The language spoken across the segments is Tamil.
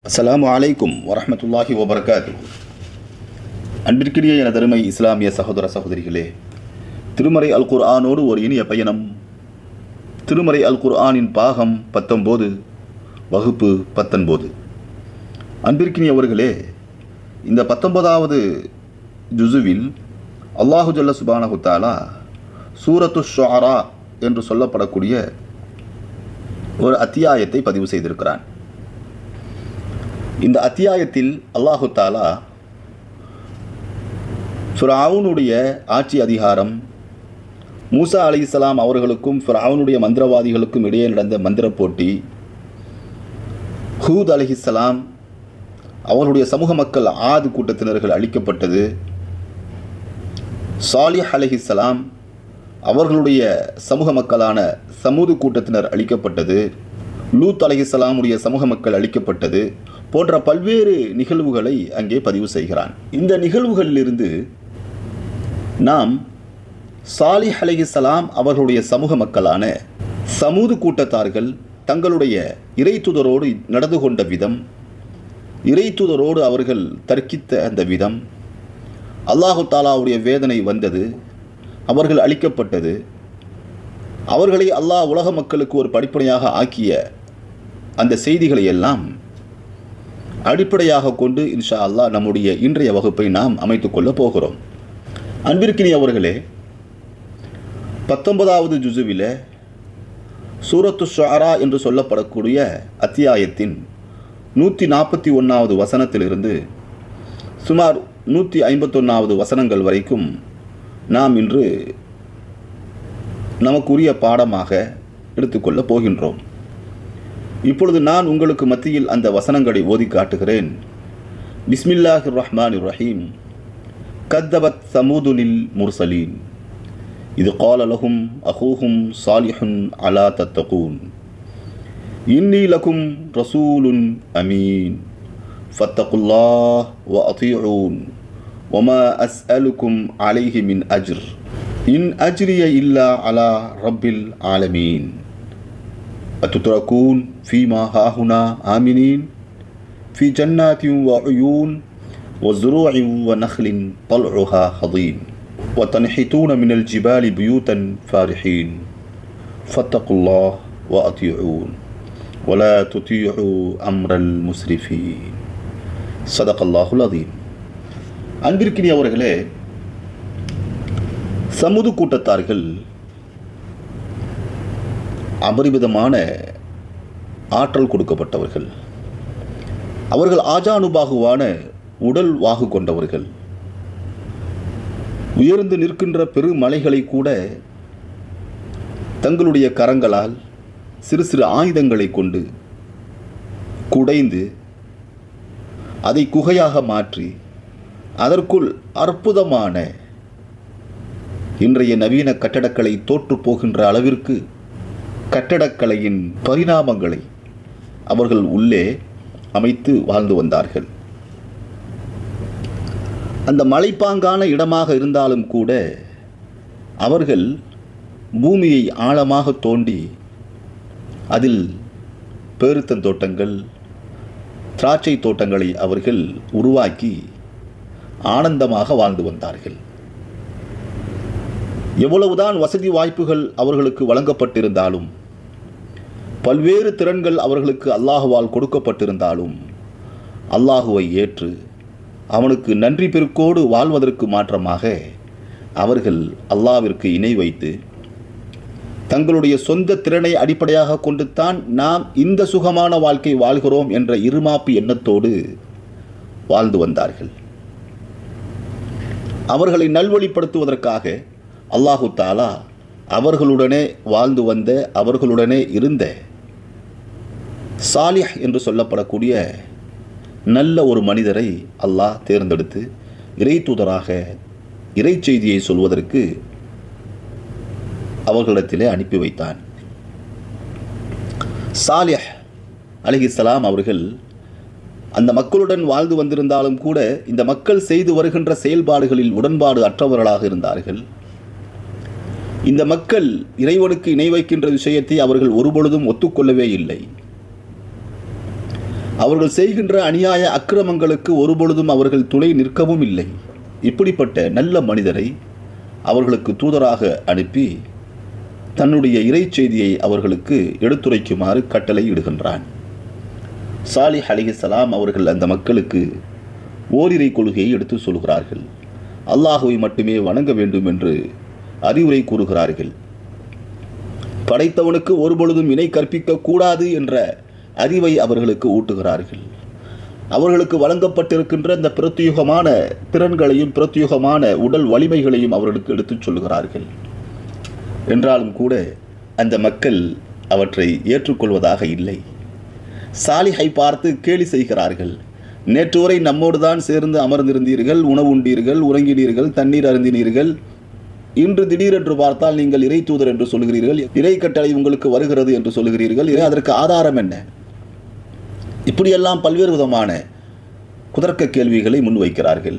அஸ்ஸலாமு அலைக்கும் வரஹ்மத்துல்லாஹி வபரகாத்து அன்பிற்கினிய எனதருமை இஸ்லாமிய சகோதர சகோதரிகளே திருமறை அல் குர்ஆனோடு ஒரு இனிய பயணம் திருமறை அல் குர்ஆனின் பாகம் பத்தொம்போது வகுப்பு பத்தொன்பது அன்பிற்கினியவர்களே இந்த பத்தொன்பதாவது ஜுசுவில் அல்லாஹு ஜல்ல சுபானஹு தாலா சூரத்து ஷுஆரா என்று சொல்லப்படக்கூடிய ஒரு அத்தியாயத்தை பதிவு செய்திருக்கிறான் இந்த அத்தியாயத்தில் அல்லாஹு தாலா ஃபிரவுனுடைய ஆட்சி அதிகாரம் மூசா அலைஹிஸ்ஸலாம் அவர்களுக்கும் ஃபிரவுனுடைய மந்திரவாதிகளுக்கும் இடையே நடந்த மந்திர போட்டி ஹூத் அலைஹிஸ்ஸலாம் அவர்களுடைய சமூக மக்கள் ஆது கூட்டத்தினர்கள் அழிக்கப்பட்டது சாலிஹ் அலைஹிஸ்ஸலாம் அவர்களுடைய சமூக மக்களான சமூது கூட்டத்தினர் அழிக்கப்பட்டது லூத் அலைஹிஸ்ஸலாமுடைய சமூக மக்கள் அழிக்கப்பட்டது போன்ற பல்வேறு நிகழ்வுகளை அங்கே பதிவு செய்கிறான் இந்த நிகழ்வுகளிலிருந்து நாம் சாலிஹ் அலைஹிஸ்ஸலாம் அவர்களுடைய சமூக மக்களான சமூது கூட்டத்தார்கள் தங்களுடைய இறைத்துதரோடு நடந்து கொண்ட விதம் இறைத்துதரோடு அவர்கள் தர்க்கித்த அந்த விதம் அல்லாஹு தாலாவுடைய வேதனை வந்தது அவர்கள் அழிக்கப்பட்டது அவர்களை அல்லாஹ் உலக மக்களுக்கு ஒரு படிப்பனையாக ஆக்கிய அந்த செய்திகளை எல்லாம் அடிப்படையாக கொண்டு இன்ஷா அல்லாஹ் நம்முடைய இன்றைய வகுப்பை நாம் அமைத்துக் கொள்ளப் போகிறோம் அன்பிற்கினி அவர்களே பத்தொன்பதாவது ஜுசுவில சூரத்து ஷுஆரா என்று சொல்லப்படக்கூடிய அத்தியாயத்தின் நூற்றி நாற்பத்தி ஒன்றாவது வசனத்திலிருந்து சுமார் நூற்றி ஐம்பத்தொன்னாவது வசனங்கள் வரைக்கும் நாம் இன்று நமக்குரிய பாடமாக எடுத்துக்கொள்ளப் போகின்றோம் இப்பொழுது நான் உங்களுக்கு மத்தியில் அந்த வசனங்களை ஓதி காட்டுகிறேன் பிஸ்மில்லாஹிர் ரஹ்மான் ரஹீம் கத்தபத் சமூதுனில் முர்சலீன் இது கால லஹும் அஹூஹும் சாலிஹுன் அலா தத்தகூன் இன்னி லகும் ரசூலுன் அமீன் ஃபத்தகுல்லாஹ் வ அத்தீஊன் وما أسألكم عليه من أجر إن أجري إلا على رب العالمين أتتركون فيما هاهنا آمنين في جنات وعيون وزروع ونخل طلعها خضيم وتنحتون من الجبال بيوتا فارحين فاتقوا الله وأطيعون ولا تطيعوا أمر المسرفين صدق الله العظيم அன்பிற்கினியவர்களே சமுது கூட்டத்தார்கள் அபரிமிதமான ஆற்றல் கொடுக்கப்பட்டவர்கள் அவர்கள் ஆஜானுபாகுவான உடல் வாகு கொண்டவர்கள் உயர்ந்து நிற்கின்ற பெருமலைகளை கூட தங்களுடைய கரங்களால் சிறு சிறு ஆயுதங்களை கொண்டு குடைந்து அதை குகையாக மாற்றி அதற்குள் அற்புதமான இன்றைய நவீன கட்டடக்கலை தோற்று போகின்ற அளவிற்கு கட்டடக்கலையின் பரிணாமங்களை அவர்கள் உள்ளே அமைத்து வாழ்ந்து வந்தார்கள் அந்த மலைப்பாங்கான இடமாக இருந்தாலும் கூட அவர்கள் பூமியை ஆழமாக தோண்டி அதில் பேருத்தந்தோட்டங்கள் திராட்சை தோட்டங்களை அவர்கள் உருவாக்கி ஆனந்தமாக வாழ்ந்து வந்தார்கள் எவ்வளவுதான் வசதி வாய்ப்புகள் அவர்களுக்கு வழங்கப்பட்டிருந்தாலும் பல்வேறு திறன்கள் அவர்களுக்கு அல்லாஹுவால் கொடுக்கப்பட்டிருந்தாலும் அல்லாஹுவை ஏற்று அவனுக்கு நன்றி பெருக்கோடு வாழ்வதற்கு மாற்றமாக அவர்கள் அல்லாவிற்கு இணை வைத்து தங்களுடைய சொந்த திறனை அடிப்படையாக கொண்டுத்தான் நாம் இந்த சுகமான வாழ்க்கை வாழ்கிறோம் என்ற இருமாப்பு எண்ணத்தோடு வாழ்ந்து வந்தார்கள் அவர்களை நல்வழிப்படுத்துவதற்காக அல்லாஹு தாலா அவர்களுடனே வாழ்ந்து வந்த அவர்களுடனே இருந்த சாலிஹ் என்று சொல்லப்படக்கூடிய நல்ல ஒரு மனிதரை அல்லாஹ் தேர்ந்தெடுத்து இறை தூதராக இறை செய்தியை சொல்வதற்கு அவர்களிடத்திலே அனுப்பி வைத்தான் சாலிஹ் அலிஹிஸ்லாம் அவர்கள் அந்த மக்களுடன் வாழ்ந்து வந்திருந்தாலும் கூட இந்த மக்கள் செய்து வருகின்ற செயல்பாடுகளில் உடன்பாடு அற்றவர்களாக இருந்தார்கள் இந்த மக்கள் இறைவனுக்கு இணை வைக்கின்ற விஷயத்தை அவர்கள் ஒருபொழுதும் ஒத்துக்கொள்ளவே இல்லை அவர்கள் செய்கின்ற அநியாய அக்கிரமங்களுக்கு ஒருபொழுதும் அவர்கள் துணை நிற்கவும் இல்லை இப்படிப்பட்ட நல்ல மனிதரை அவர்களுக்கு தூதராக அனுப்பி தன்னுடைய இறை செய்தியை அவர்களுக்கு எடுத்துரைக்குமாறு கட்டளை இடுகின்றான் சாலிஹ் அலிஹிசலாம் அவர்கள் அந்த மக்களுக்கு ஓரிரை கொள்கையை எடுத்து சொல்கிறார்கள் அல்லாஹுவை மட்டுமே வணங்க வேண்டும் என்று அறிவுரை கூறுகிறார்கள் படைத்தவனுக்கு ஒருபொழுதும் இணை கற்பிக்க கூடாது என்ற அறிவை அவர்களுக்கு ஊட்டுகிறார்கள் அவர்களுக்கு வழங்கப்பட்டிருக்கின்ற இந்த பிரத்யுகமான திறன்களையும் பிரத்யுகமான உடல் வலிமைகளையும் அவர்களுக்கு எடுத்துச் சொல்கிறார்கள் என்றாலும் கூட அந்த மக்கள் அவற்றை ஏற்றுக்கொள்வதாக இல்லை சாலிஹை பார்த்து கேலி செய்கிறார்கள் நேற்று வரை நம்மோடு தான் சேர்ந்து அமர்ந்திருந்தீர்கள் உணவு உண்டீர்கள் உறங்கினீர்கள் தண்ணீர் அருந்தினீர்கள் இன்று திடீரென்று பார்த்தால் நீங்கள் இறை தூதர் என்று சொல்கிறீர்கள் இறை கட்டளை உங்களுக்கு வருகிறது என்று சொல்கிறீர்கள் இறை அதற்கு ஆதாரம் என்ன இப்படியெல்லாம் பல்வேறு விதமான குதர்க்க கேள்விகளை முன்வைக்கிறார்கள்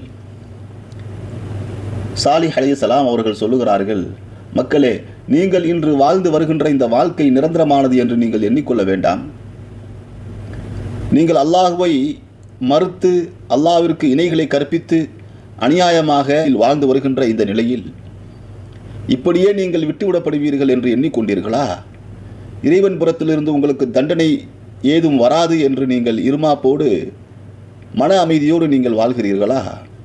சாலி அலைஹிஸ்ஸலாம் அவர்கள் சொல்லுகிறார்கள் மக்களே நீங்கள் இன்று வாழ்ந்து வருகின்ற இந்த வாழ்க்கை நிரந்தரமானது என்று நீங்கள் எண்ணிக்கொள்ள வேண்டாம் நீங்கள் அல்லாஹுவை மறுத்து அல்லாஹ்விற்கு இணைகளை கற்பித்து அநியாயமாக வாழ்ந்து வருகின்ற இந்த நிலையில் இப்படியே நீங்கள் விட்டுவிடப்படுவீர்கள் என்று எண்ணிக்கொண்டீர்களா இறைவன் புறத்திலிருந்து உங்களுக்கு தண்டனை ஏதும் வராது என்று நீங்கள் இருமாப்போடு மன அமைதியோடு நீங்கள் வாழ்கிறீர்களா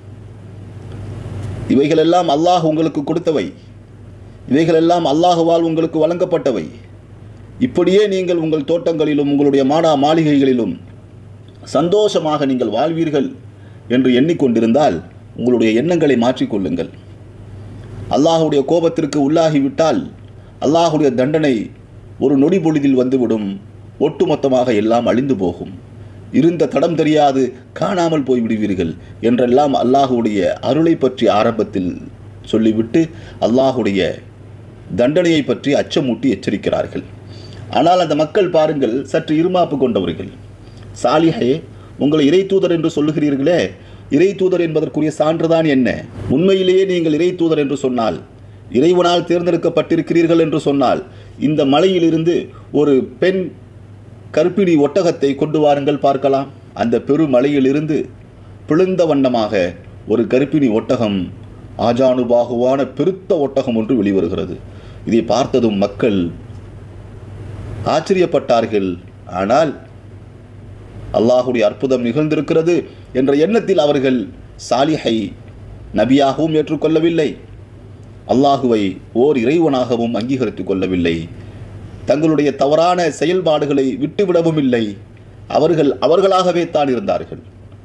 இவைகளெல்லாம் அல்லாஹ் உங்களுக்கு கொடுத்தவை இவைகளெல்லாம் அல்லாஹுவால் உங்களுக்கு வழங்கப்பட்டவை இப்படியே நீங்கள் உங்கள் தோட்டங்களிலும் உங்களுடைய மாடா மாளிகைகளிலும் சந்தோஷமாக நீங்கள் வாழ்வீர்கள் என்று எண்ணிக்கொண்டிருந்தால் உங்களுடைய எண்ணங்களை மாற்றிக்கொள்ளுங்கள் அல்லாஹுடைய கோபத்திற்கு உள்ளாகிவிட்டால் அல்லாஹுடைய தண்டனை ஒரு நொடி பொழுதில் வந்துவிடும் ஒட்டுமொத்தமாக எல்லாம் அழிந்து போகும் இருந்த தடம் தெரியாது காணாமல் போய் விடுவீர்கள் என்றெல்லாம் அல்லாஹுடைய அருளை பற்றி ஆரம்பத்தில் சொல்லிவிட்டு அல்லாஹுடைய தண்டனையை பற்றி அச்சமூட்டி எச்சரிக்கிறார்கள் ஆனால் அந்த மக்கள் பாருங்கள் சற்று இருமாப்பு கொண்டவர்கள் சாலிஹே உங்களை இறை தூதர் என்று சொல்லுகிறீர்களே இறை தூதர் என்பதற்குரிய சான்றுதான் என்ன உண்மையிலேயே நீங்கள் இறை தூதர் என்று சொன்னால் இறைவனால் தேர்ந்தெடுக்கப்பட்டிருக்கிறீர்கள் என்று சொன்னால் இந்த மலையிலிருந்து ஒரு பெண் கற்பிணி ஒட்டகத்தை கொண்டு வாருங்கள் பார்க்கலாம் அந்த பெருமலையிலிருந்து பிழுந்த வண்ணமாக ஒரு கர்ப்பிணி ஒட்டகம் ஆஜானுபாகுவான பெருத்த ஒட்டகம் ஒன்று வெளிவருகிறது இதை பார்த்ததும் மக்கள் ஆச்சரியப்பட்டார்கள் ஆனால் அல்லாஹுடைய அற்புதம் நிகழ்ந்திருக்கிறது என்ற எண்ணத்தில் அவர்கள் சாலிஹை நபியாகவும் ஏற்றுக்கொள்ளவில்லை அல்லாஹுவை ஓர் இறைவனாகவும் அங்கீகரித்துக் கொள்ளவில்லை தங்களுடைய தவறான செயல்பாடுகளை விட்டுவிடவும் இல்லை அவர்கள் அவர்களாகவே தான் இருந்தார்கள்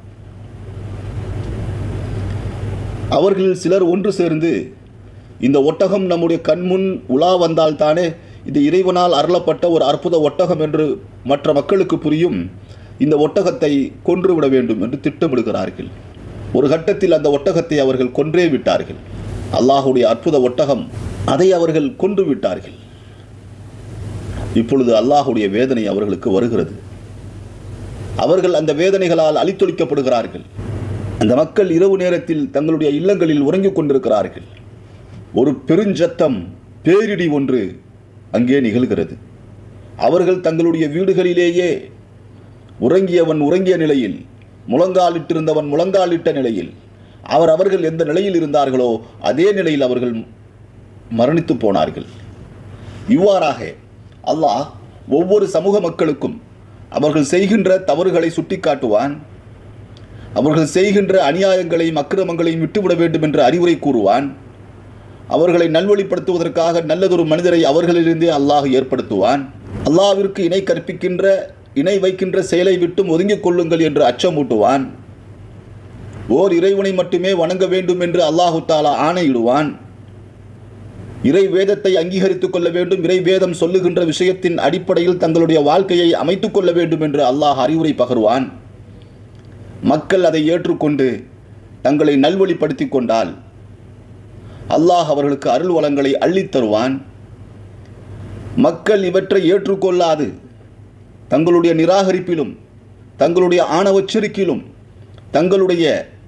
அவர்கள் சிலர் ஒன்று சேர்ந்து இந்த ஒட்டகம் நம்முடைய கண்முன் உலா வந்தால்தானே இது இறைவனால் அருளப்பட்ட ஒரு அற்புத ஒட்டகம் என்று மற்ற மக்களுக்கு புரியும் இந்த ஒட்டகத்தை கொன்றுவிட வேண்டும் என்று திட்டமிடுகிறார்கள் ஒரு கட்டத்தில் அந்த ஒட்டகத்தை அவர்கள் கொன்றே விட்டார்கள் அல்லாஹுடைய அற்புத ஒட்டகம் அதை அவர்கள் கொன்று விட்டார்கள் இப்பொழுது அல்லாஹுடைய வேதனை அவர்களுக்கு வருகிறது அவர்கள் அந்த வேதனைகளால் அழித்தொழிக்கப்படுகிறார்கள் அந்த மக்கள் இரவு நேரத்தில் தங்களுடைய இல்லங்களில் உறங்கிக் கொண்டிருக்கிறார்கள் ஒரு பெருஞ்சத்தம் பேரிடி ஒன்று அங்கே நிகழ்கிறது அவர்கள் தங்களுடைய வீடுகளிலேயே உறங்கியவன் உறங்கிய நிலையில் முழங்காலிட்டிருந்தவன் முழங்காலிட்ட நிலையில் அவர் அவர்கள் எந்த நிலையில் இருந்தார்களோ அதே நிலையில் அவர்கள் மரணித்து போனார்கள் இவ்வாறாக அல்லாஹ் ஒவ்வொரு சமூக மக்களுக்கும் அவர்கள் செய்கின்ற தவறுகளை சுட்டிக்காட்டுவான் அவர்கள் செய்கின்ற அநியாயங்களையும் அக்கிரமங்களையும் விட்டுவிட வேண்டும் என்று அறிவுரை கூறுவான் அவர்களை நல்வழிப்படுத்துவதற்காக நல்லதொரு மனிதரை அவர்களிலிருந்தே அல்லாஹ் ஏற்படுத்துவான் அல்லாவிற்கு இணை கற்பிக்கின்ற இணை வைக்கின்ற செயலை விட்டும் ஒதுங்கிக் கொள்ளுங்கள் என்று அச்சமூட்டுவான் ஓர் இறைவனை மட்டுமே வணங்க வேண்டும் என்று அல்லாஹு தாலா ஆணையிடுவான் இறை வேதத்தை அங்கீகரித்துக் கொள்ள வேண்டும் இறை வேதம் சொல்லுகின்ற விஷயத்தின் அடிப்படையில் தங்களுடைய வாழ்க்கையை அமைத்துக் கொள்ள வேண்டும் என்று அல்லாஹ் அறிவுரை பகருவான் மக்கள் அதை ஏற்றுக்கொண்டு தங்களை நல்வழிப்படுத்திக் கொண்டால் அல்லாஹ் அவர்களுக்கு அருள் வளங்களை அள்ளித் தருவான் மக்கள் இவற்றை ஏற்றுக்கொள்ளாது தங்களுடைய நிராகரிப்பிலும் தங்களுடைய ஆணவச்செருக்கிலும் தங்களுடைய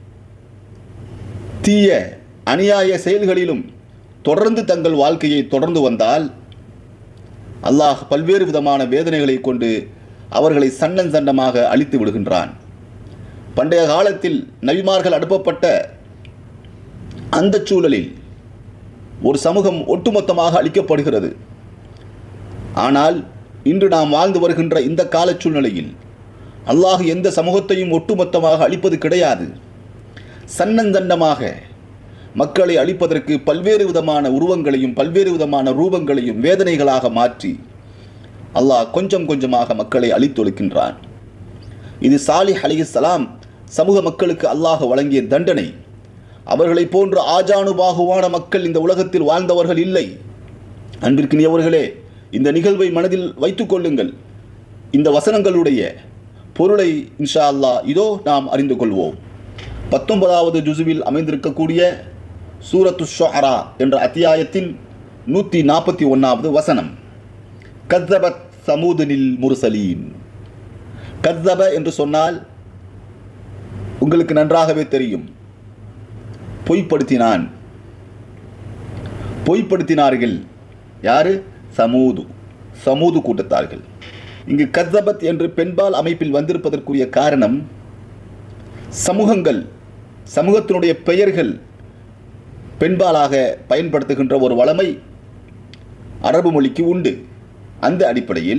தீய அநியாய செயல்களிலும் தொடர்ந்து தங்கள் வாழ்க்கையை தொடர்ந்து வந்தால் அல்லாஹ் பல்வேறு விதமான வேதனைகளை கொண்டு அவர்களை சன்னன் சண்டமாக அழித்து விடுகின்றான் பண்டைய காலத்தில் நபிமார்கள் அனுப்பப்பட்ட அந்த சூழலில் ஒரு சமூகம் ஒட்டுமொத்தமாக அழிக்கப்படுகிறது ஆனால் இன்று நாம் வாழ்ந்து வருகின்ற இந்த கால சூழ்நிலையில் அல்லாஹ் எந்த சமூகத்தையும் ஒட்டுமொத்தமாக அழிப்பது கிடையாது சன்னந்தண்டமாக மக்களை அழிப்பதற்கு பல்வேறு விதமான உருவங்களையும் பல்வேறு விதமான ரூபங்களையும் வேதனைகளாக மாற்றி அல்லாஹ் கொஞ்சம் கொஞ்சமாக மக்களை அழித்தொழுக்கின்றான் இது சாலிஹ் அலிஹிஸ்ஸலாம் சமூக மக்களுக்கு அல்லாஹ் வழங்கிய தண்டனை அவர்களைப் போன்ற ஆஜானுபாகுவான மக்கள் இந்த உலகத்தில் வாழ்ந்தவர்கள் இல்லை அன்பிற்கினியவர்களே இந்த நிகழ்வை மனதில் வைத்துக் கொள்ளுங்கள் இந்த வசனங்களுடைய பொருளை இன்ஷா அல்லாஹ் இதோ நாம் அறிந்து கொள்வோம் பத்தொன்பதாவது ஜுசுவில் அமைந்திருக்கக்கூடிய சூரத்து ஷுஅரா என்ற அத்தியாயத்தின் நூற்றி நாற்பத்தி ஒன்றாவது வசனம் கத்தபத் சமூதனில் முர்சலீன் கத்தப என்று சொன்னால் உங்களுக்கு நன்றாகவே தெரியும் பொய்ப்படுத்தினான் பொய்ப்படுத்தினார்கள் யாரு சமூது சமூது கூட்டத்தார்கள் இங்கு கத்தபத் என்று பெண்பால் அமைப்பில் வந்திருப்பதற்குரிய காரணம் சமூகங்கள் சமூகத்தினுடைய பெயர்கள் பெண்பாலாக பயன்படுத்துகின்ற ஒரு வளமை அரபு மொழிக்கு உண்டு அந்த அடிப்படையில்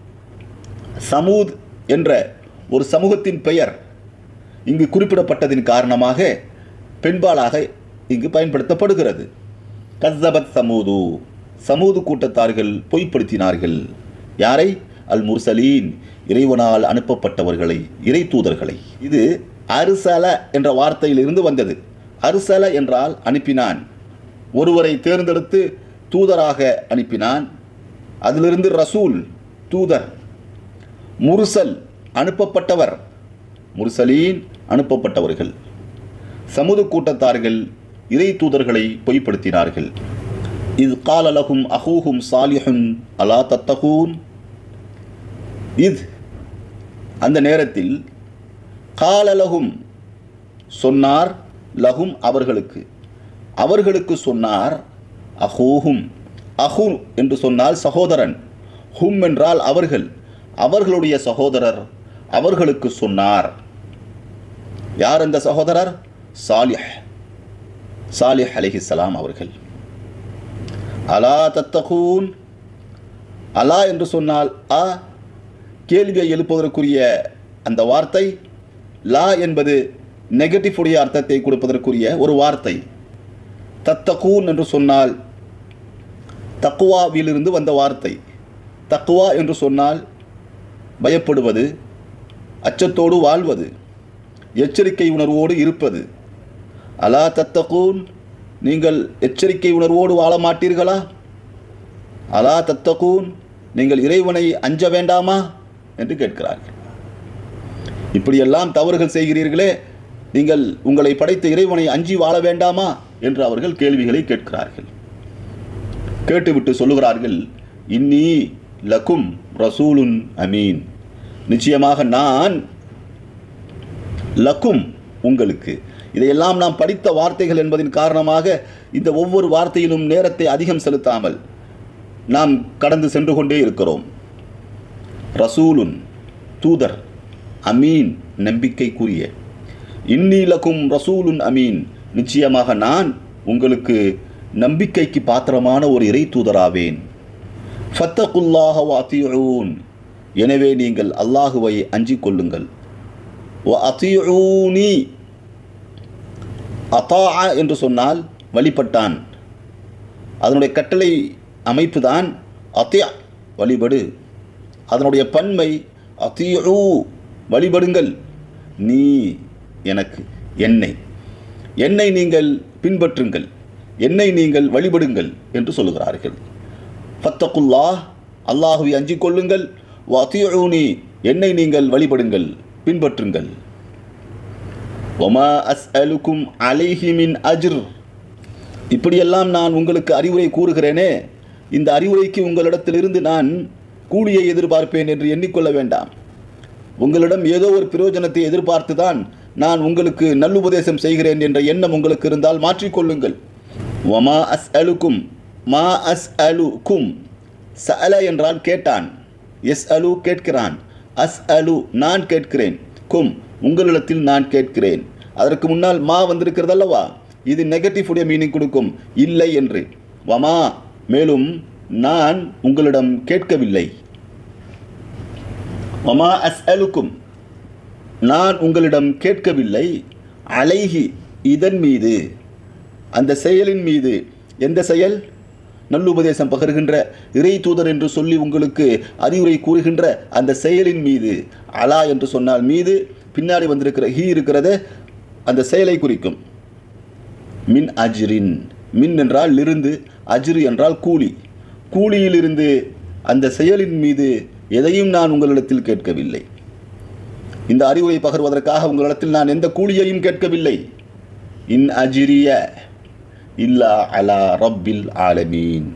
சமூத் என்ற ஒரு சமூகத்தின் பெயர் இங்கு குறிப்பிடப்பட்டதின் காரணமாக பெண்பாலாக இங்கு பயன்படுத்தப்படுகிறது கஸ்ஸபத் சமூது சமூது கூட்டத்தார்கள் பொய்ப்படுத்தினார்கள் யாரை அல் முர்சலீன் இறைவனால் அனுப்பப்பட்டவர்களை இறை தூதர்களை இது அருசல என்ற வார்த்தையிலிருந்து வந்தது அருசல என்றால் அனுப்பினான் ஒருவரை தேர்ந்தெடுத்து தூதராக அனுப்பினான் அதிலிருந்து ரசூல் தூதர் முர்சல் அனுப்பப்பட்டவர் முர்சலீன் அனுப்பப்பட்டவர்கள் சமுது கூட்டத்தார்கள் இறை தூதர்களை பொய்ப்படுத்தினார்கள் இது காலலகும் அஹூஹும் சாலிஹுன் அலா தத்தகூன் இது அந்த நேரத்தில் காலலகும் சொன்னார் லகும் அவர்களுக்கு அவர்களுக்கு சொன்னார் அஹூஹும் அஹூ என்று சொன்னால் சகோதரன் ஹும் என்றால் அவர்கள் அவர்களுடைய சகோதரர் அவர்களுக்கு சொன்னார் யார் அந்த சகோதரர் சாலிஹ் சாலிஹ் அலிஹிஸ்ஸலாம் அவர்கள் அலா தத்தகூன் அலா என்று சொன்னால் அ கேள்வியை எழுப்புவதற்குரிய அந்த வார்த்தை லா என்பது நெகட்டிவ் உடைய அர்த்தத்தை கொடுப்பதற்குரிய ஒரு வார்த்தை தத்தகூன் என்று சொன்னால் தக்குவாவிலிருந்து வந்த வார்த்தை தக்குவா என்று சொன்னால் பயப்படுவது அச்சத்தோடு வாழ்வது எச்சரிக்கை உணர்வோடு இருப்பது அலா தத்தகூன் நீங்கள் எச்சரிக்கை உணர்வோடு வாழ மாட்டீர்களா அலா தத்தகூன் நீங்கள் இறைவனை அஞ்ச வேண்டாமா என்று கேட்கிறார்கள் இப்படியெல்லாம் தவறுகள் செய்கிறீர்களே நீங்கள் உங்களை படைத்த இறைவனை அஞ்சி வாழ வேண்டாமா என்று அவர்கள் கேள்விகளை கேட்கிறார்கள் கேட்டுவிட்டு சொல்லுகிறார்கள் இன்னி லக்கும் ரசூலுன் அமீன் நிச்சயமாக நான் லக்கும் உங்களுக்கு இதையெல்லாம் நாம் படித்த வார்த்தைகள் என்பதின் காரணமாக இந்த ஒவ்வொரு வார்த்தையிலும் நேரத்தை அதிகம் செலுத்தாமல் நாம் கடந்து சென்று கொண்டே இருக்கிறோம் ரசூலுன் தூதர் அமீன் நம்பிக்கைக்குரிய இன்னீலக்கும் ரசூலுன் அமீன் நிச்சயமாக நான் உங்களுக்கு நம்பிக்கைக்கு பாத்திரமான ஒரு இறை தூதராவேன் ஃபத்தகுல்லாஹ வாத்தியூன் எனவே நீங்கள் அல்லாஹுவை அஞ்சிக் கொள்ளுங்கள் வ அத்தியூனி அத்தா என்று சொன்னால் வழிபட்டான் அதனுடைய கட்டளை அமைப்பு தான் அத்தியா வழிபடு அதனுடைய பன்மை அத்தியூ வழிபடுங்கள் நீ எனக்கு என்னை என்னை நீங்கள் பின்பற்றுங்கள் என்னை நீங்கள் வழிபடுங்கள் என்று சொல்லுகிறார்கள் ஃபத்தகுல்லா அல்லாஹுவை அஞ்சிக் கொள்ளுங்கள் வத்தியூனி என்னை நீங்கள் வழிபடுங்கள் பின்பற்றுங்கள் ஒமா அஸ் அலுக்கும் அலைஹிமின் அஜ்ர் இப்படியெல்லாம் நான் உங்களுக்கு அறிவுரை கூறுகிறேனே இந்த அறிவுரைக்கு உங்களிடத்திலிருந்து நான் கூலியை எதிர்பார்ப்பேன் என்று எண்ணிக்கொள்ள வேண்டாம் உங்களிடம் ஏதோ ஒரு பிரயோஜனத்தை எதிர்பார்த்து தான் நான் உங்களுக்கு நல்லுபதேசம் செய்கிறேன் என்ற எண்ணம் உங்களுக்கு இருந்தால் மாற்றிக்கொள்ளுங்கள் ஒமா அஸ் அலுக்கும் மா அஸ் அலுக்கும் சஅல என்றால் கேட்டான் எஸ் அலு கேட்கிறான் அஸ் அலு நான் கேட்கிறேன் கும் உங்களிடத்தில் நான் கேட்கிறேன் அதற்கு முன்னால் மா வந்திருக்கிறது அல்லவா இது நெகட்டிவ் உடைய மீனிங் கொடுக்கும் இல்லை என்று வமா மேலும் நான் உங்களிடம் கேட்கவில்லை வமா அஸ் அலுக்கும் நான் உங்களிடம் கேட்கவில்லை அலைஹி இதன் மீது அந்த செயலின் மீது எந்த செயல் நல்லுபதேசம் பகர்கின்ற இறை தூதர் என்று சொல்லி உங்களுக்கு அறிவுரை கூறுகின்ற அந்த செயலின் மீது அலா என்று சொன்னால் மீது பின்னாடி வந்திருக்கிற ஹீ இருக்கிறத அந்த செயலை குறிக்கும் மின் அஜ்ரின் மின் என்றால் இருந்து அஜ்ரு என்றால் கூலி கூலியிலிருந்து அந்த செயலின் மீது எதையும் நான் உங்களிடத்தில் கேட்கவில்லை இந்த அறிவுரை பகர்வதற்காக உங்களிடத்தில் நான் எந்த கூலியையும் கேட்கவில்லை இன் அஜிரிய இல்லா அலா ரப்பில் ஆலமீன்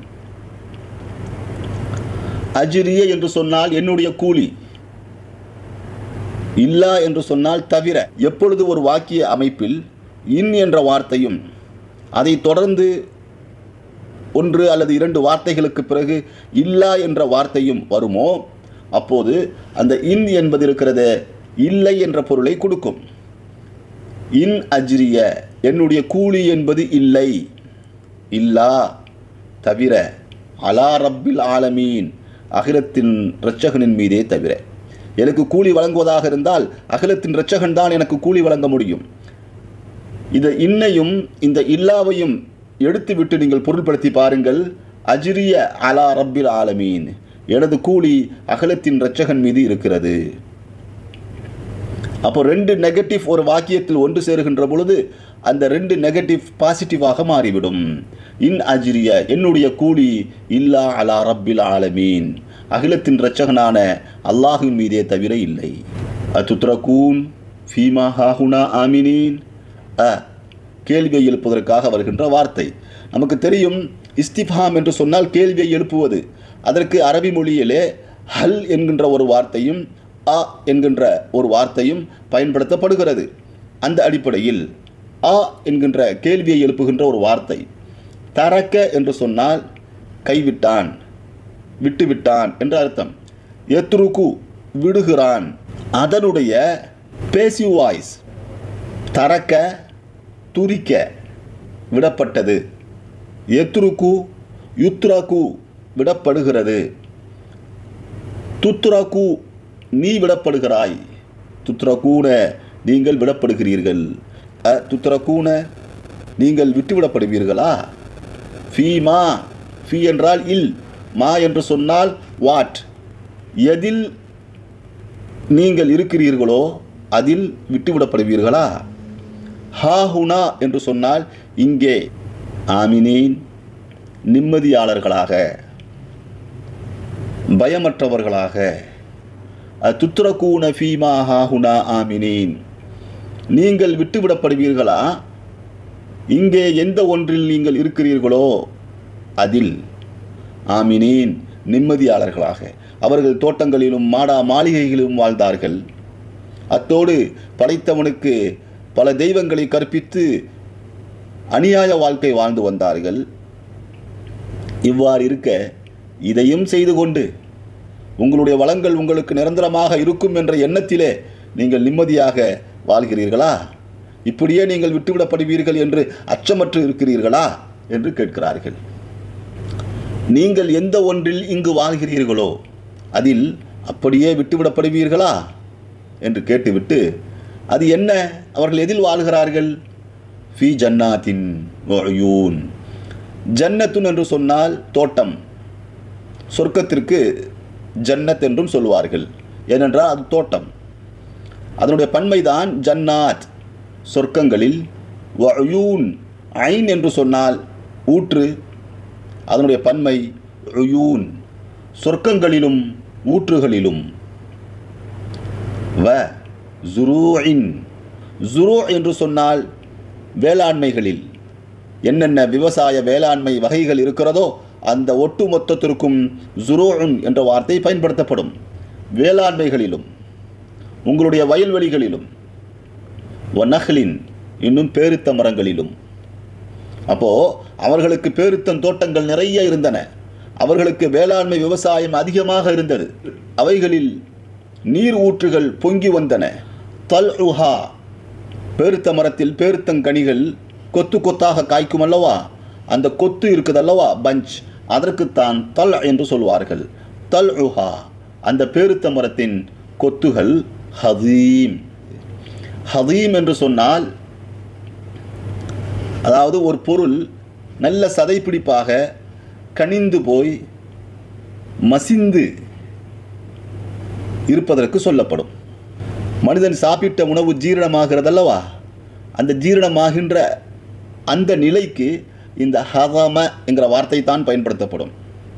அஜிரிய என்று சொன்னால் என்னுடைய கூலி இல்லா என்று சொன்னால் தவிர எப்பொழுது ஒரு வாக்கிய அமைப்பில் இன் என்ற வார்த்தையும் அதை தொடர்ந்து ஒன்று அல்லது இரண்டு வார்த்தைகளுக்கு பிறகு இல்லா என்ற வார்த்தையும் வருமோ அப்போது அந்த இன் என்பது இருக்கிறத இல்லை என்ற பொருளை கொடுக்கும் இன் அஜ்ரிய என்னுடைய கூலி என்பது இல்லை இல்லா தவிர அலா ரப்பில் ஆலமீன் அகிலத்தின் இரட்சகனின் மீதே தவிர எனக்கு கூலி வழங்குவதாக இருந்தால் அகிலத்தின் இரட்சகன் தான் எனக்கு கூலி வழங்க முடியும் இந்த இன்னையும் இந்த இல்லாவையும் எடுத்துவிட்டு நீங்கள் பொருள்படுத்தி பாருங்கள் அஜ்ரிய அலா ரப்பில் ஆலமீன் எனது கூலி அகலத்தின் இரட்சகன் மீது இருக்கிறது அப்போ ரெண்டு நெகட்டிவ் ஒரு வாக்கியத்தில் ஒன்று சேருகின்ற பொழுது அந்த ரெண்டு நெகட்டிவ் பாசிட்டிவாக மாறிவிடும் இன் அஜ்ரிய என்னுடைய கூலி இல்லா அலா ரப்பில் ஆலமீன் அகிலத்தின் இரட்சகனான அல்லாஹின் மீதே தவிர இல்லை அத்துத்ரகூன் ஃபீமா ஹாஹுனா ஆமினீன் அ கேள்வியை எழுப்புவதற்காக வருகின்ற வார்த்தை நமக்கு தெரியும் இஸ்திஃபாம் என்று சொன்னால் கேள்வியை எழுப்புவது அதற்கு அரபி மொழியிலே ஹல் என்கின்ற ஒரு வார்த்தையும் அ என்கின்ற ஒரு வார்த்தையும் பயன்படுத்தப்படுகிறது அந்த அடிப்படையில் ஆ என்கின்ற கேள்வியை எழுப்புகின்ற ஒரு வார்த்தை தரக்க என்று சொன்னால் கைவிட்டான் விட்டுவிட்டான் என்ற அர்த்தம் எத்ருக்கு விடுகிறான் அதனுடைய பேசிவ் வாய்ஸ் தரக்க துரிக்க விடப்பட்டது எத்ருக்கு யுத்ரகு விடப்படுகிறது துத்ரகு நீ விடப்படுகிறாய் துத்ரகூன நீங்கள் விடப்படுகிறீர்கள் அ துத்ரகூன நீங்கள் விட்டுவிடப்படுவீர்களா ஃபீமா ஃபீ என்றால் இல் மா என்று சொன்னால் வாட் எதில் நீங்கள் இருக்கிறீர்களோ அதில் விட்டுவிடப்படுவீர்களா ஹாஹுனா என்று சொன்னால் இங்கே ஆமினேன் நிம்மதியாளர்களாக பயமற்றவர்களாக துத்ரகூன ஃபீமா ஹாஹுனா ஆமினேன் நீங்கள் விட்டுவிடப்படுவீர்களா இங்கே எந்த ஒன்றில் நீங்கள் இருக்கிறீர்களோ அதில் ஆமினேன் நிம்மதியாளர்களாக அவர்கள் தோட்டங்களிலும் மாடா மாளிகைகளிலும் வாழ்ந்தார்கள் அத்தோடு படைத்தவனுக்கு பல தெய்வங்களை கற்பித்து அநியாய வாழ்க்கை வாழ்ந்து வந்தார்கள் இவ்வாறு இருக்க இதையும் செய்து கொண்டு உங்களுடைய வளங்கள் உங்களுக்கு நிரந்தரமாக இருக்கும் என்ற எண்ணத்திலே நீங்கள் நிம்மதியாக வாழ்கிறீர்களா இப்படியே நீங்கள் விட்டுவிடப்படுவீர்கள் என்று அச்சமற்று இருக்கிறீர்களா என்று கேட்கிறார்கள் நீங்கள் எந்த ஒன்றில் இங்கு வாழ்கிறீர்களோ அதில் அப்படியே விட்டுவிடப்படுவீர்களா என்று கேட்டுவிட்டு அது என்ன அவர்கள் எதில் வாழ்கிறார்கள் ஃபி ஜன்னாத்தின் ஒயூன் ஜன்னத்துன் என்று சொன்னால் தோட்டம் சொர்க்கத்திற்கு ஜன்னத் என்றும் சொல்வார்கள் ஏனென்றால் அது தோட்டம் அதனுடைய பன்மைதான் ஜன்னாத் சொர்க்கங்களில் வயூன் ஐன் என்று சொன்னால் ஊற்று அதனுடைய பன்மை உயூன் சொர்க்கங்களிலும் ஊற்றுகளிலும் வ ஜுரூஇன் ஜுரூ என்று சொன்னால் வேளாண்மைகளில் என்னென்ன விவசாய வேளாண்மை வகைகள் இருக்கிறதோ அந்த ஒட்டு மொத்தத்திற்கும் ஜுரூன் என்ற வார்த்தை பயன்படுத்தப்படும் வேளாண்மைகளிலும் உங்களுடைய வயல்வெளிகளிலும் ஒன்னஹ்லின் இன்னும் பேரித்த மரங்களிலும் அப்போது அவர்களுக்கு பேரித்தம் தோட்டங்கள் நிறைய இருந்தன அவர்களுக்கு வேளாண்மை விவசாயம் அதிகமாக இருந்தது அவைகளில் நீர் ஊற்றுகள் பொங்கி வந்தன தல் உஹா பேருத்த மரத்தில் பேருத்தங்கனிகள் கொத்து கொத்தாக காய்க்கும் அல்லவா அந்த கொத்து இருக்குதல்லவா பஞ்ச் அதற்குத்தான் தல் என்று சொல்வார்கள் தல் உஹா அந்த பேருத்த மரத்தின் கொத்துகள் ஹதீம் ஹதீம் என்று சொன்னால் அதாவது ஒரு பொருள் நல்ல சதைப்பிடிப்பாக கனிந்து போய் மசிந்து இருப்பதற்கு சொல்லப்படும் மனிதன் சாப்பிட்ட உணவு ஜீரணமாகிறதல்லவா அந்த ஜீரணமாகின்ற அந்த நிலைக்கு இந்த ஹதம என்கிற வார்த்தை தான் பயன்படுத்தப்படும்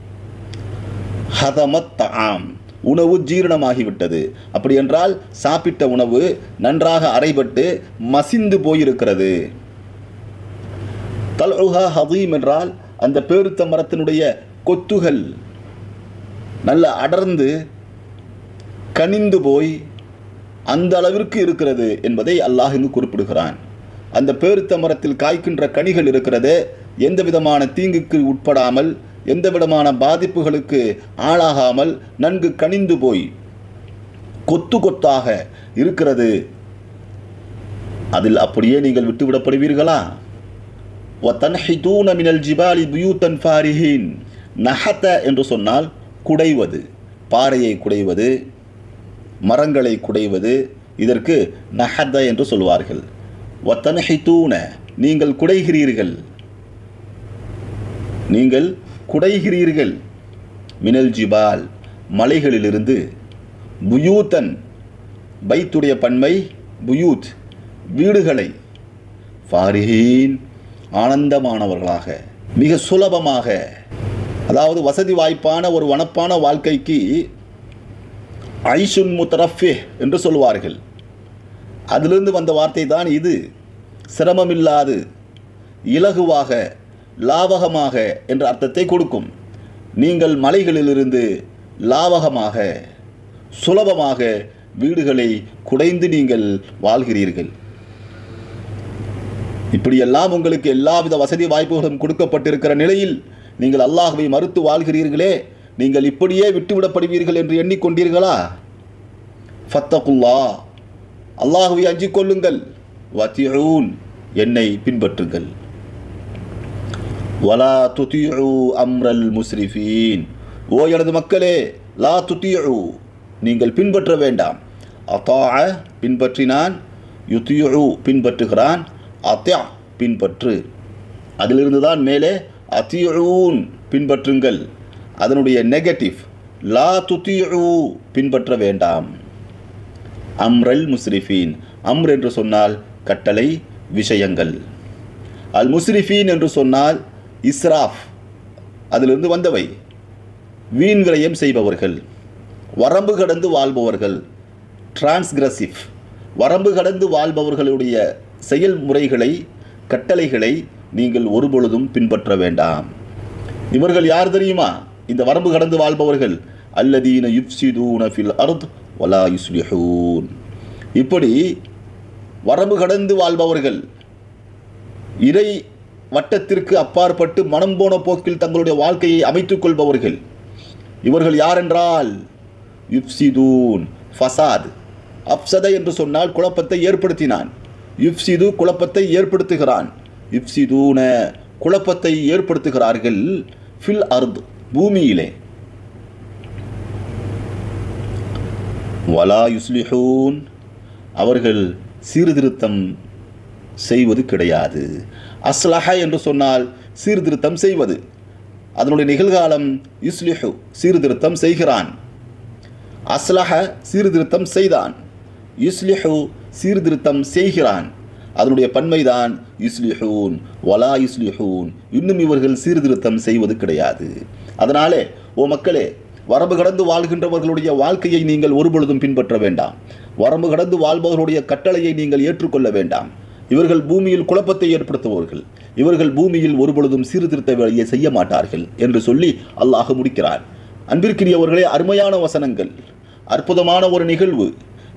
ஹதமத் தாம் உணவு ஜீரணமாகிவிட்டது அப்படி என்றால் சாப்பிட்ட உணவு நன்றாக அரைபட்டு மசிந்து போயிருக்கிறது தல்ஹா ஹதீம் என்றால் அந்த பேருத்த மரத்தினுடைய கொத்துகள் நல்ல அடர்ந்து கனிந்து போய் அந்த அளவிற்கு இருக்கிறது என்பதை அல்லாஹ் இங்கு குறிப்பிடுகிறான் அந்த பேருத்த மரத்தில் காய்க்கின்ற கனிகள் இருக்கிறது எந்த விதமான தீங்குக்கு உட்படாமல் எந்த விதமான பாதிப்புகளுக்கு ஆளாகாமல் நன்கு கனிந்து போய் கொத்து கொத்தாக இருக்கிறது அதில் அப்படியே நீங்கள் விட்டுவிடப்படுவீர்களா وَتَنْحِتُونَ مِنَ الْجِبَالِ بُيُوتًا فَارِهِينَ நஹத என்று சொன்னால் குடைவது பாறையை குடைவது மரங்களை குடைவது இதற்கு நஹத என்று சொல்வார்கள் வத்தன்ஹித்தூன நீங்கள் குடைகிறீர்கள் நீங்கள் குடைகிறீர்கள் மினல் ஜிபால் மலைகளிலிருந்து புயூத்தன் பைத்துடைய பன்மை புயூத் வீடுகளை ஃபாரிஹீன் ஆனந்தமானவர்களாக மிக சுலபமாக அதாவது வசதி வாய்ப்பான ஒரு வனப்பான வாழ்க்கைக்கு ஐஷுன் முத்தரஃபே என்று சொல்வார்கள் அதிலிருந்து வந்த வார்த்தை தான் இது சிரமமில்லாது இலகுவாக லாவகமாக என்ற அர்த்தத்தை கொடுக்கும் நீங்கள் மலைகளிலிருந்து லாவகமாக சுலபமாக வீடுகளை குடைந்து நீங்கள் வாழ்கிறீர்கள் இப்படியெல்லாம் உங்களுக்கு எல்லாவித வசதி வாய்ப்புகளும் கொடுக்கப்பட்டிருக்கிற நிலையில் நீங்கள் அல்லாஹ்வை மறுத்து வாழ்கிறீர்களே நீங்கள் இப்படியே விட்டுவிடப்படுவீர்கள் என்று எண்ணிக்கொண்டீர்களா ஃபத்தகுல்லா அல்லாஹுவை அஞ்சிக் கொள்ளுங்கள் வத்தியூன் என்னை பின்பற்றுங்கள் வலா துதியு அம்ரல் முஸ்ரிஃபீன் ஓ எனது மக்களே லா துதியு நீங்கள் பின்பற்ற வேண்டாம் அத்தா பின்பற்றினான் யுத்தியு பின்பற்றுகிறான் அத்யா பின்பற்று அதிலிருந்து தான் மேலே அத்தியூன் பின்பற்றுங்கள் அதனுடைய நெகட்டிவ் லா துத்தியூ பின்பற்ற வேண்டாம் அம்ரல் முஸ்ரிஃபீன் அம்ர் என்று சொன்னால் கட்டளை விஷயங்கள் அல் முஸ்ரிஃபீன் என்று சொன்னால் இஸ்ராஃப் அதிலிருந்து வந்தவை வீண் விரயம் செய்பவர்கள் வரம்பு கடந்து வாழ்பவர்கள் டிரான்ஸ்கிரசிவ் வரம்பு கடந்து வாழ்பவர்களுடைய செயல்முறைகளை கட்டளைகளை நீங்கள் ஒருபொழுதும் பின்பற்ற வேண்டாம் இவர்கள் யார் தெரியுமா இந்த வரம்பு கடந்து வாழ்பவர்கள் அல்லதீன யுப்சிதூன ஃபில் அர்த் வலா யுஸ்லிஹூன் இப்படி வரம்பு கடந்து வாழ்பவர்கள் இறை வட்டத்திற்கு அப்பாற்பட்டு மனம் போன போக்கில் தங்களுடைய வாழ்க்கையை அமைத்துக் கொள்பவர்கள் இவர்கள் யாரென்றால் யுப்சிதூன் ஃபசாத் அப்சத என்று சொன்னால் குழப்பத்தை ஏற்படுத்தினான் யுப்சிது குழப்பத்தை ஏற்படுத்துகிறான் யுப்சிதூன குழப்பத்தை ஏற்படுத்துகிறார்கள் ஃபில் அர்த் பூமியிலே வலா யுஸ்லிஹூன் அவர்கள் சீர்திருத்தம் செய்வது கிடையாது அஸ்லஹ என்று சொன்னால் சீர்திருத்தம் செய்வது அதனுடைய நிகழ்காலம் யுஸ்லிஹு சீர்திருத்தம் செய்கிறான் அஸ்லஹ சீர்திருத்தம் செய்தான் யுஸ்லிஹு சீர்திருத்தம் செய்கிறான் அதனுடைய பன்மைதான் யுஸ்லிஹூன் வலா யுஸ்லிஹூன் இன்னும் இவர்கள் சீர்திருத்தம் செய்வது கிடையாது அதனாலே ஓ மக்களே வரம்பு கடந்து வாழ்கின்றவர்களுடைய வாழ்க்கையை நீங்கள் ஒருபொழுதும் பின்பற்ற வேண்டாம் வரம்பு கடந்து வாழ்பவர்களுடைய கட்டளையை நீங்கள் ஏற்றுக்கொள்ள வேண்டாம் இவர்கள் பூமியில் குழப்பத்தை ஏற்படுத்துபவர்கள் இவர்கள் பூமியில் ஒருபொழுதும் சீர்திருத்த வேலையை செய்ய மாட்டார்கள் என்று சொல்லி அல்லாஹ் முடிக்கிறார் அன்பிற்கினியவர்களே அருமையான வசனங்கள் அற்புதமான ஒரு நிகழ்வு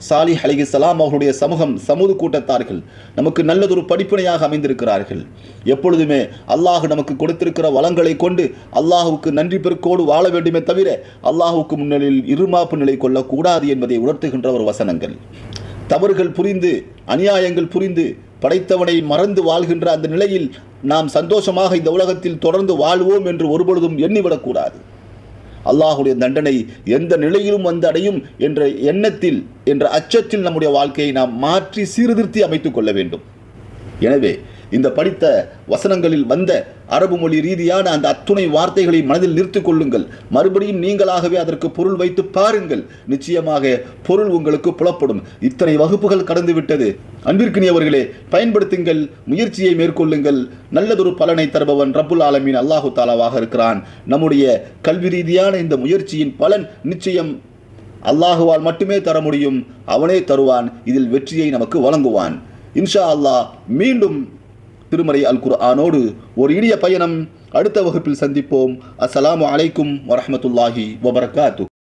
சாலிஹ் அலைஹிஸ்ஸலாம் அவர்களுடைய சமூகம் சமூக கூட்டத்தார்கள் நமக்கு நல்லதொரு படிப்பினையாக அமைந்திருக்கிறார்கள் எப்பொழுதுமே அல்லாஹ் நமக்கு கொடுத்திருக்கிற வளங்களை கொண்டு அல்லாஹுக்கு நன்றி பெருக்கோடு வாழ வேண்டுமே தவிர அல்லாஹுக்கு முன்னிலையில் இருமாப்பு நிலை கொள்ளக்கூடாது என்பதை உணர்த்துகின்ற ஒரு வசனங்கள் தவறுகள் புரிந்து அநியாயங்கள் புரிந்து படைத்தவனை மறந்து வாழ்கின்ற அந்த நிலையில் நாம் சந்தோஷமாக இந்த உலகத்தில் தொடர்ந்து வாழ்வோம் என்று ஒருபொழுதும் எண்ணிவிடக்கூடாது அல்லாஹுடைய தண்டனை எந்த நிலையிலும் வந்து அடையும் என்ற எண்ணத்தில் என்ற அச்சத்தில் நம்முடைய வாழ்க்கையை நாம் மாற்றி சீர்திருத்தி அமைத்துக் கொள்ள வேண்டும் எனவே இந்த படித்த வசனங்களில் வந்த அரபு மொழி ரீதியான அந்த அத்துணை வார்த்தைகளை மனதில் நிறுத்திக் கொள்ளுங்கள் மறுபடியும் நீங்களாகவே அதற்கு பொருள் வைத்து பாருங்கள் நிச்சயமாக பொருள் உங்களுக்கு புலப்படும் இத்தனை வகுப்புகள் கடந்து விட்டது அன்பிற்கினியவர்களே பயன்படுத்துங்கள் முயற்சியை மேற்கொள்ளுங்கள் நல்லதொரு பலனை தருபவன் ரப்புல் ஆலமீன் அல்லாஹு தாலாவாக இருக்கிறான் நம்முடைய கல்வி ரீதியான இந்த முயற்சியின் பலன் நிச்சயம் அல்லாஹுவால் மட்டுமே தர முடியும் அவனே தருவான் இதில் வெற்றியை நமக்கு வழங்குவான் இன்ஷா அல்லாஹ் மீண்டும் திருமறை அல் குர்ஆனோடு ஒரு இனிய பயணம் அடுத்த வகுப்பில் சந்திப்போம் அஸ்ஸலாமு அலைக்கும் வரஹ்மத்துல்லாஹி வபரகாத்து